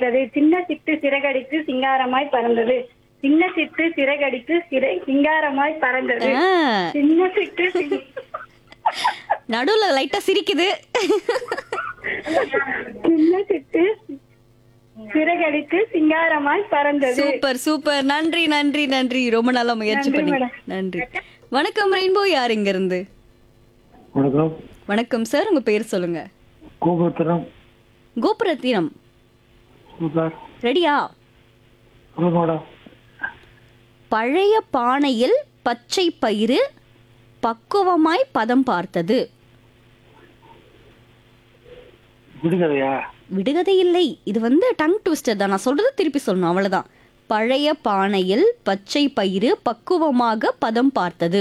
பறந்தது சின்ன சிட்டு சிறகடித்து சிங்காரமாய் பறந்தது சின்ன சிட்டு சிறகடித்து சிறை சிங்காரமாய் பறந்தது ஆ, சின்ன சிட்டு சி- நடுவுல லைட்டா சிரிக்குது சின்ன சிட்டு சிறகடித்து சிங்காரமாய் பறந்தது சூப்பர் சூப்பர் நன்றி நன்றி நன்றி ரொம்ப நல்லா முயற்சி நன்றி, பண்ணி மேடம். நன்றி வணக்கம் ரெயின்போ யார் இங்க இருந்து வணக்கம் வணக்கம் சார் உங்க பேர் சொல்லுங்க கோபுரத்தினம் கோபுரத்தினம் சூப்பர் ரெடியா மேடம் பழைய பானையில் பச்சை பயிறு பக்குவமாய் பதம் பார்த்தது விடுகதையா விடுகதை இல்லை இது வந்து டங் ட்விஸ்டர் தான் நான் சொல்றது திருப்பி சொல்லணும் அவ்வளவுதான் பழைய பானையில் பச்சை பயிறு பக்குவமாக பதம் பார்த்தது